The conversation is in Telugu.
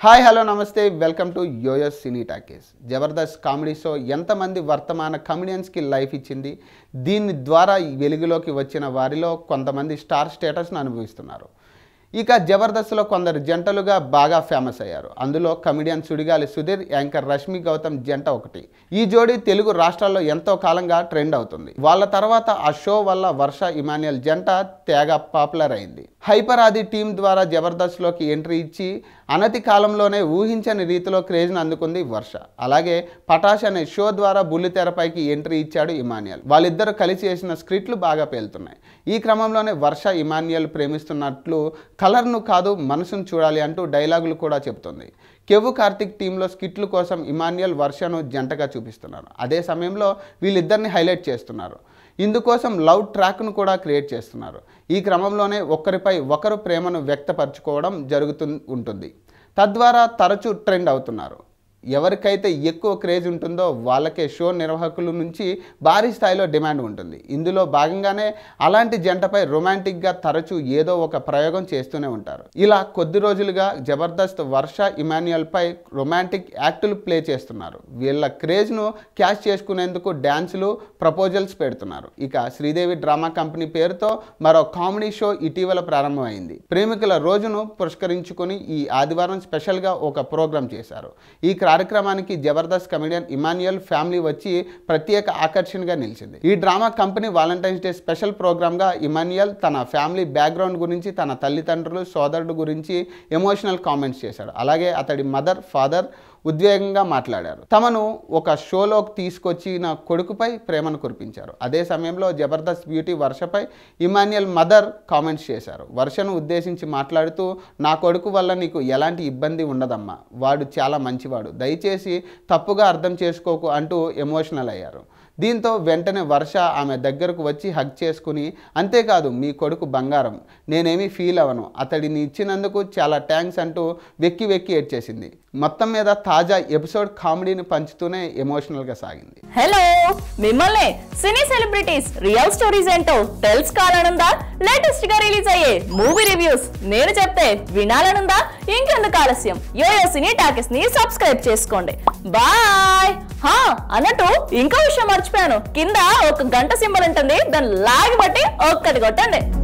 హాయ్ హలో నమస్తే welcome to YoYo cine talkies Jabardasth comedy show ఎంతమంది వర్తమాన కమెడియన్స్కి లైఫ్ ఇచ్చింది దీని ద్వారా వెలుగులోకి వచ్చిన వారిలో కొంతమంది స్టార్ స్టేటస్ను అనుభవిస్తున్నారు ఇక జబర్దస్త్లో కొందరు జంటలుగా బాగా ఫేమస్ అయ్యారు అందులో కమెడియన్ సుడిగాలి సుధీర్ యాంకర్ రష్మి గౌతమ్ జంట ఒకటి ఈ జోడీ తెలుగు రాష్ట్రాల్లో ఎంతో కాలంగా ట్రెండ్ అవుతుంది వాళ్ళ తర్వాత ఆ షో వల్ల వర్ష ఇమాన్యుయల్ జంట తేగ పాపులర్ అయింది హైపర్ ఆది టీం ద్వారా జబర్దస్త్లోకి ఎంట్రీ ఇచ్చి అనతి కాలంలోనే ఊహించని రీతిలో క్రేజ్ను అందుకుంది వర్ష అలాగే పటాష్ అనే షో ద్వారా బుల్లితెరపైకి ఎంట్రీ ఇచ్చాడు ఇమాన్యుయల్ వాళ్ళిద్దరూ కలిసి చేసిన స్క్రిప్ట్లు బాగా పేలుతున్నాయి ఈ క్రమంలోనే వర్ష ఇమాన్యుయల్ ప్రేమిస్తున్నట్లు కలర్ను కాదు మనసును చూడాలి అంటూ డైలాగులు కూడా చెబుతుంది కెవ్వు కార్తిక్ టీంలో స్కిట్లు కోసం ఇమాన్యుయల్ వర్షను జంటగా చూపిస్తున్నారు అదే సమయంలో వీళ్ళిద్దరిని హైలైట్ చేస్తున్నారు ఇందుకోసం లవ్ ట్రాక్ను కూడా క్రియేట్ చేస్తున్నారు ఈ క్రమంలోనే ఒకరిపై ఒకరు ప్రేమను వ్యక్తపరచుకోవడం జరుగుతూ ఉంటుంది తద్వారా తరచూ ట్రెండ్ అవుతున్నారు ఎవరికైతే ఎక్కువ క్రేజ్ ఉంటుందో వాళ్ళకే షో నిర్వాహకుల నుంచి భారీ స్థాయిలో డిమాండ్ ఉంటుంది ఇందులో భాగంగానే అలాంటి జంటపై రొమాంటిక్గా తరచూ ఏదో ఒక ప్రయోగం చేస్తూనే ఉంటారు ఇలా కొద్ది రోజులుగా జబర్దస్త్ వర్ష ఇమాన్యుయల్పై రొమాంటిక్ యాక్టులు ప్లే చేస్తున్నారు వీళ్ళ క్రేజ్ను క్యాష్ చేసుకునేందుకు డ్యాన్సులు ప్రపోజల్స్ పెడుతున్నారు ఇక శ్రీదేవి డ్రామా కంపెనీ పేరుతో మరో కామెడీ షో ఇటీవల ప్రారంభమైంది ప్రేమికుల రోజును పురస్కరించుకుని ఈ ఆదివారం స్పెషల్గా ఒక ప్రోగ్రాం చేశారు ఈ కార్యక్రమానికి జబర్దస్త్ కమెడియన్ ఇమాన్యుయల్ ఫ్యామిలీ వచ్చి ప్రత్యేక ఆకర్షణగా నిలిచింది ఈ drama company Valentine's Day special ప్రోగ్రామ్గా ఇమాన్యుయల్ తన ఫ్యామిలీ బ్యాక్గ్రౌండ్ గురించి తన తల్లిదండ్రులు సోదరుడు గురించి ఎమోషనల్ కామెంట్స్ చేశాడు అలాగే అతడి మదర్ ఫాదర్ ఉద్వేగంగా మాట్లాడారు తమను ఒక షోలోకి తీసుకొచ్చిన కొడుకుపై ప్రేమను కురిపించారు అదే సమయంలో జబర్దస్త్ బ్యూటీ వర్షపై ఇమాన్యుయల్ మదర్ కామెంట్స్ చేశారు వర్షను ఉద్దేశించి మాట్లాడుతూ నా కొడుకు వల్ల నీకు ఎలాంటి ఇబ్బంది ఉండదమ్మా వాడు చాలా మంచివాడు దయచేసి తప్పుగా అర్థం చేసుకోకు అంటూ ఎమోషనల్ అయ్యారు దీంతో వెంటనే వర్ష ఆమె దగ్గరకు వచ్చి హగ్ చేసుకుని అంతేకాదు మీ కొడుకు బంగారం నేనేమీ ఫీల్ అవ్వను అతడిని ఇచ్చినందుకు చాలా థ్యాంక్స్ అంటూ వెక్కి వెక్కి ఏడ్చేసింది మొత్తం మీద తాజా ఎపిసోడ్ కామెడీని పంచుతూనే ఎమోషనల్గా సాగింది హలో మిమ్మల్ని సినీ సెలబ్రిటీస్ రియల్ స్టోరీస్ ఏంటో తెలుసుకోవాలనుందా లేటెస్ట్ గా రిలీజ్ అయ్యే మూవీ రివ్యూస్ నేను చెప్తే వినాలనుందా ఇంకెందుకు ఆలస్యం యోయో సినీ టాకెస్ ని సబ్స్క్రైబ్ చేసుకోండి బాయ్ హా అన్నట్టు ఇంకో విషయం మర్చిపోయాను కింద ఒక గంట సింబల్ ఉంటుంది దాన్ని లాగి బట్టి ఒక్కటి కొట్టండి